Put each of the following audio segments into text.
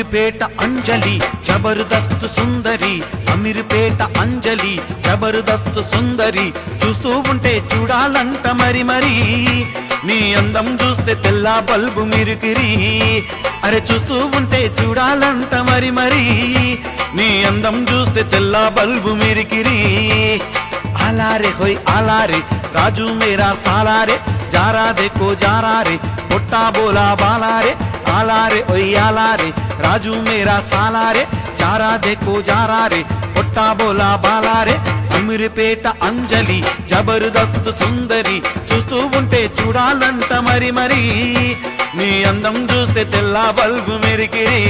అమీర్పేట అంజలి జబర్దస్త్ సుందరి అమీర్పేట అంజలి జబర్దస్త్ సుందరి చూస్తూ ఉంటే చూడాలంట మరి మరి నీ అందం చూస్తే తెల్ల బల్బు మిరికిరి అరే చూస్తూ ఉంటే చూడాలంట మరి మరి నీ అందం చూస్తే తెల్ల బల్బు మిరికిరి ఆలారే హోయ్ ఆలారే రాజు మేరా సాలారే జారా దేకో జారా రే పొట్టా బోలా బాలారే ఆలారే ఓయ్ ఆలారే రాజు మేరా సాలారే జారా దేకో జారా రే పొట్టా బోలా బాలారే అమీర్పేట అంజలి జబర్దస్త్ సుందరి చూస్తూ ఉంటే చూడాలంట మరి మరి నీ అందం చూస్తే తెల్ల బల్బు మెరికిరి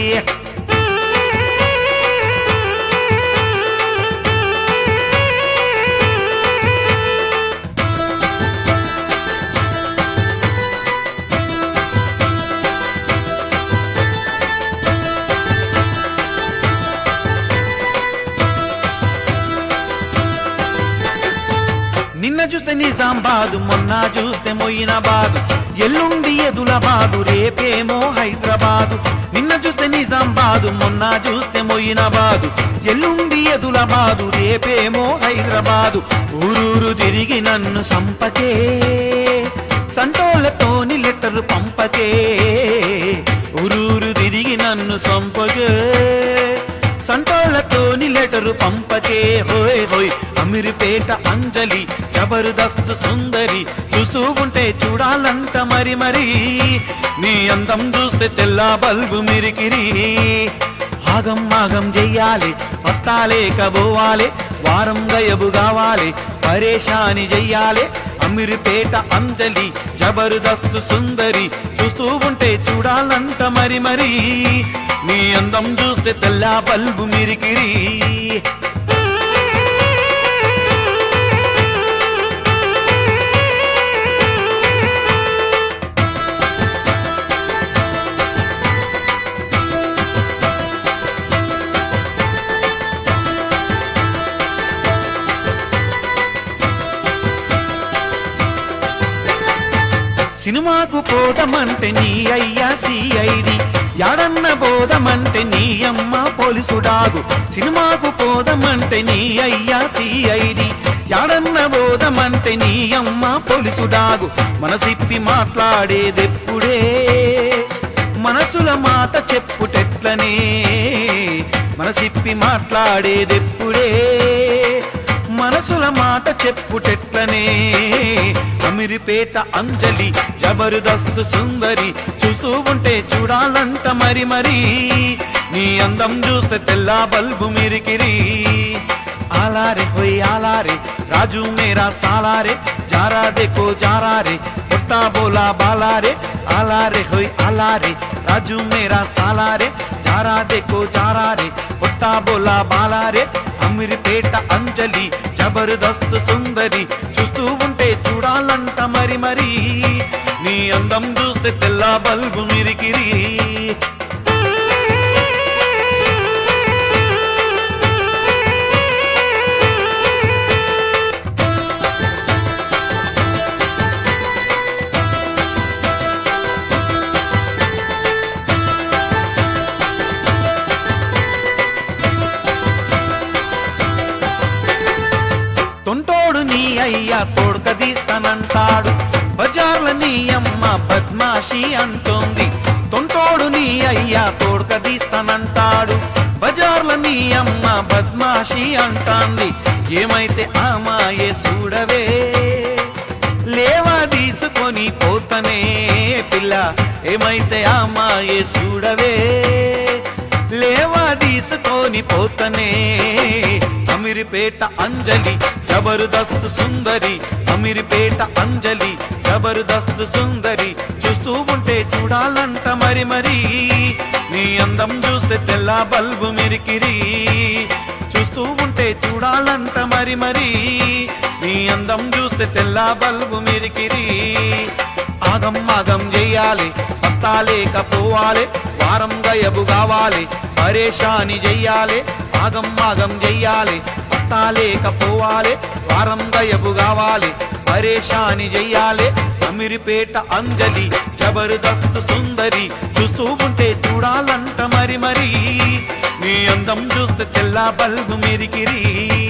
నిన్న చూస్తే నిజామాబాదు మొన్న చూస్తే మొయినాబాదు ఎల్లుండి ఎదులబాదు రేపేమో హైదరాబాదు నిన్న చూస్తే నిజామాబాదు మొన్న చూస్తే మొయినాబాదు ఎల్లుండి ఎదులబాదు రేపేమో హైదరాబాదు ఊరూరు తిరిగి నన్ను సంపకే సంటోళ్ళతోని లెటరు పంపకే ఊరూరు తిరిగి నన్ను సంపకే సంటోళ్ళతోని లెటరు పంపకే హోయ్ హోయ్ అమీర్పేట అంజలి జబర్దస్త్ సుందరి చూస్తూ ఉంటే చూడాలంట మరి మరి నీ అందం చూస్తే తెల్ల బల్బు మిరికిరి ఆగం ఆగం చెయ్యాలి పత్తాలేక పోవాలి వారం గయబు కావాలి పరేషాని చెయ్యాలి అమీర్పేట అంజలి జబర్దస్త్ సుందరి చూస్తూ ఉంటే చూడాలంట మరి మరి నీ అందం చూస్తే తెల్ల బల్బు మిరికిరి సినిమాకు పోదమంటే నీ అయ్యా సిఐడి యాడన్న పోదమంటే నీ అమ్మ పోలీసుడాగు సినిమాకు పోదమంటే నీ అయ్యా సిఐడి యాడన్న పోదమంటే నీ అమ్మ పోలీసుడాగు మనసిప్పి మాట్లాడేదెప్పుడే మనసుల మాట చెప్పుటెట్లనే మనసిప్పి మాట్లాడేదెప్పుడే మనసుల మాట చెప్పుటెట్లనే అమీర్పేట అంజలి జబర్దస్త్ సుందరి చూస్తూ ఉంటే చూడాలంట మరి మరి నీ అందం చూస్తే తెల్ల బల్బు మిరికిరి ఆలారే హోయ్ ఆలారే రాజు మేరా సాలారే జారా దేకో జారా రే పొట్టా బోలా బాలారే ఆలారే హోయ్ ఆలారే రాజు మేరా సాలారే జారా దేకో జారా రే పొట్టా బోలా బాలారే అమీర్పేట అంజలి జబర్దస్త్ సుందరి చూస్తూ ఉంటే చూడాలంట మరి మరి నీ అందం చూస్తే తెల్ల బల్బు మిరికిరి తొంటోడు నీ అయ్యా తోడుక తీస్తానంటాడు బజార్ల నీ అమ్మ బద్మాషి అంటోంది తొంటోడు నీ అయ్యా తోడుక తీస్తానంటాడు బజార్ల నీ అమ్మ బద్మాషి అంటాంది ఏమైతే ఆ మాయే చూడవే లేవా తీసుకొని పోతనే పిల్ల ఏమైతే ఆ మాయే చూడవే లేవా తీసుకొని పోతనే అమీర్పేట అంజలి జబర్దస్త్ సుందరి అమీర్పేట అంజలి జబర్దస్త్ సుందరి చూస్తూ ఉంటే చూడాలంట మరి మరి నీ అందం చూస్తే తెల్ల బల్బు మిరికిరి చూస్తూ ఉంటే చూడాలంట మరి మరి నీ అందం చూస్తే తెల్ల బల్బు మిరికిరి ఆగం ఆగం చెయ్యాలి పత్తాలేకపోవాలి వారం గయబు కావాలి పరేషాని చెయ్యాలి ఆగం ఆగం చెయ్యాలి పత్తాలేకపోవాలి వారం గయబు కావాలి పరేషాని చెయ్యాలి అమీర్పేట అంజలి జబర్దస్త్ సుందరి చూస్తూ ఉంటే చూడాలంట మరి మరి నీ అందం చూస్తే తెల్ల బల్బు మిరికిరి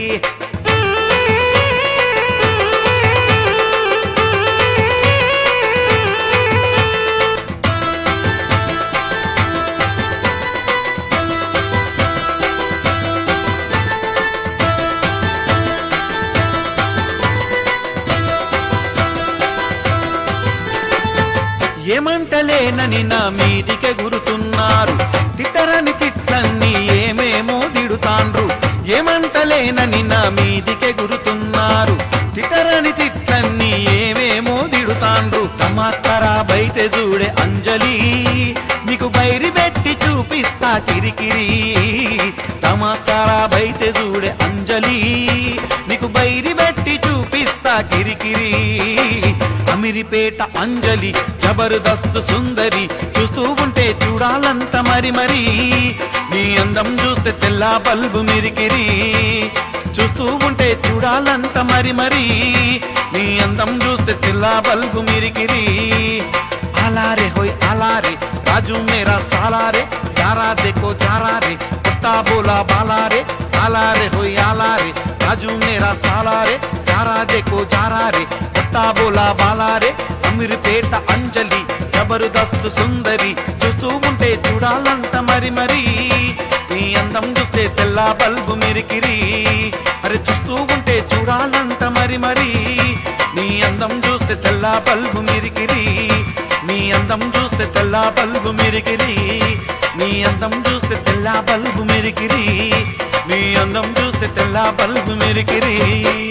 ఏమంటలేనని నా మీదికే గురుతున్నారు తిట్టరని తిట్లన్నీ ఏమేమో దిడుతాండ్రు ఏమంటలేనని నా మీదికే గురుతున్నారు తిట్టరని తిట్లన్నీ ఏమేమో దిడుతాండ్రు సమాత్తరా బయట చూడే అంజలి నీకు బైరి పెట్టి చూపిస్తా కిరికిరి సమాత్తరా బయట చూడే అంజలి నీకు బైరి పెట్టి చూపిస్తా కిరికిరి అమిరిపేట అంజలి జబర్దస్త్ సుందరి చూస్తూ ఉంటే చూడాలంట మరి మరి నీ అందం చూస్తే తెల్ల బల్బు మిరికిరి చూస్తూ ఉంటే చూడాలంట మరి మరి నీ అందం చూస్తే తెల్ల బల్బు మిరికిరి అలారే హోయ్ అలారే రాజు మేరా సాలారే జారా देखो జారా రే కుత్తా బోలా బాలారే అలారే హోయ్ అలారే రాజు మేరా సాలారే జారా देखो జారా రే కుత్తా బోలా బాలారే అమీర్పేట అంజలి జబర్దస్త్ సుందరి చూస్తూ ఉంటే చూడాలంట మరి మరి నీ అందం చూస్తే తెల్ల బల్బు మిరికిరి అరే చూస్తూ ఉంటే చూడాలంట మరి మరి నీ అందం చూస్తే తెల్ల బల్బు మిరికిరి నీ అందం చూస్తే తెల్ల బల్బు మిరికిరి నీ అందం చూస్తే తెల్ల బల్బు మిరికిరి నీ అందం చూస్తే తెల్ల బల్బు మిరికిరి